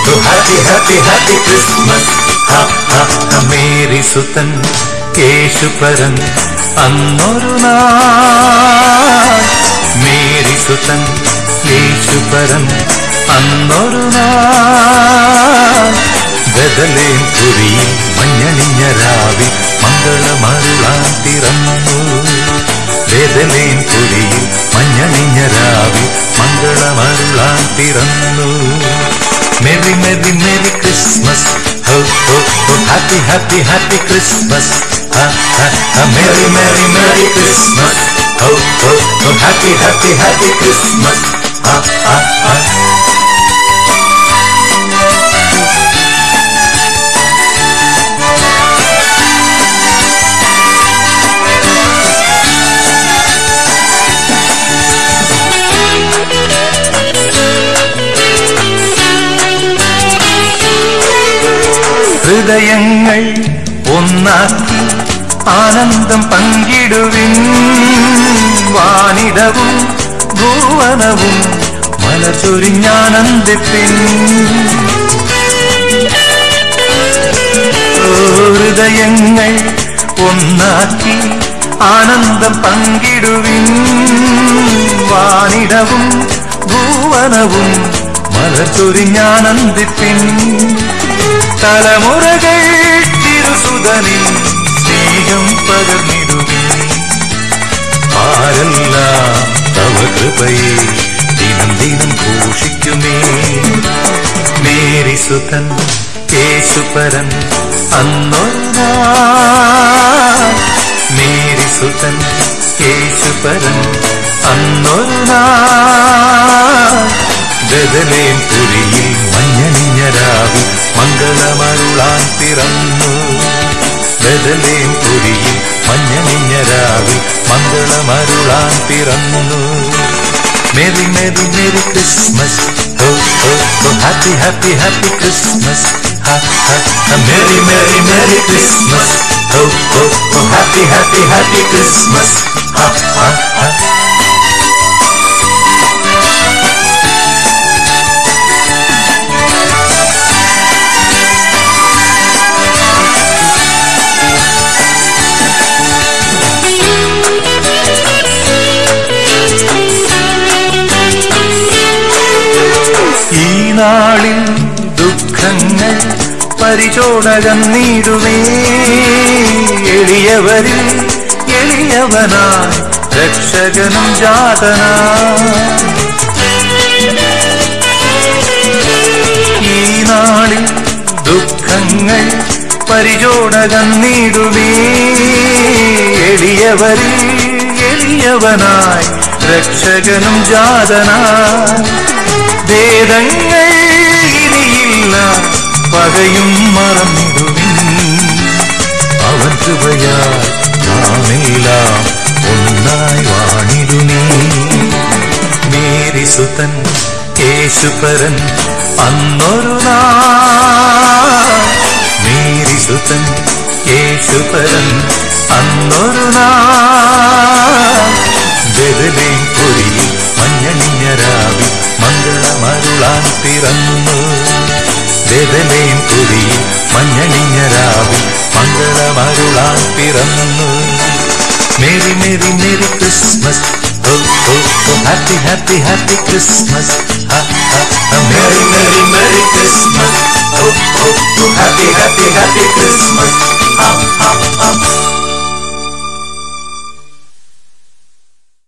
oh, happy, happy, happy Christmas. Ha, ha, ha, Mary സുതൻ കേശുപരൻ അന്നൊരു നാൾ മേരി സുതൻ യേശുപരൻ അന്നൊരു നാൾ ബദലേം പുരിയിൽ മഞ്ഞണിഞ്ഞ രാവിൽ മംഗളമരുളാൻ പിറന്നു ബദലേം പുരിയിൽ മഞ്ഞണിഞ്ഞ രാവിൽ മംഗളമരുളാൻ പിറന്നു Maria merry merry Christmas ho ho ho happy happy happy Christmas merry merry merry Christmas ho ho ho happy happy happy Christmas ഹൃദയങ്ങൾ ഒന്നാക്കി ആനന്ദം പങ്കിടുവിൻ വാനിടവും ഭുവനവും മലചൊരിഞ്ഞാനന്ദിപ്പിൻ ഓ, ഹൃദയങ്ങൾ ഒന്നാക്കി ആനന്ദം പങ്കിടുവിൻ വാനിടവും ഭുവനവും മലചൊരിഞ്ഞാനന്ദിപ്പിൻ തലമുറകൾ തിരുസുതനിൽ സ്നേഹം പകർന്നിടുവേ ആരെല്ലാം തവ കൃപയെ ദിനം ദിനം ഘോഷിക്കുമേ മേരി സുതൻ കേശുപരൻ അന്നൊരു നാൾ മേരി സുതൻ കേശുപരൻ അന്നൊരു നാൾ ബദലേം പുരിയിൽ മഞ്ഞണിഞ്ഞ രാവിൽ മംഗളമരുളാൻ പിറന്നു ബദലേം പുരിയിൽ മഞ്ഞണിഞ്ഞ രാവിൽ മംഗളമരുളാൻ പിറന്നു Maria merry merry Christmas ho ho ho happy happy happy Christmas merry merry merry Christmas ho ho ho happy happy happy Christmas ഈ നാളിൽ ദുഃഖങ്ങൾ പരിചോടകന്നീടുവേ എളിയവരിൽ എളിയവനായി രക്ഷകനും ജാതനാ ഈ നാളിൽ ദുഃഖങ്ങൾ പരിചോടകന്നീടുവേ എളിയവരിൽ എളിയവനായി രക്ഷകനും ജാതനായി വേദങ്ങൾ ഇനിയില്ല പകയും മറന്നിടുവിൻ അവൻ കൃപയാൽ നാമെല്ലാം ഒന്നായി വാണിടുനീ മേരി സുതൻ കേശുപരൻ അന്നൊരു നാൾ മേരി സുതൻ കേശുപരൻ അന്നൊരു നാൾ ബദലേം പൊരിയിൽ മഞ്ഞണിഞ്ഞ രാവിൽ മംഗളമരുളാൻ പിറന്നു ബദലേം പൊരിയിൽ മഞ്ഞണിഞ്ഞ രാവിൽ മംഗളമരുളാൻ പിറന്നു merry merry merry Christmas oh oh oh happy happy happy Christmas merry merry merry Christmas oh oh oh happy happy happy Christmas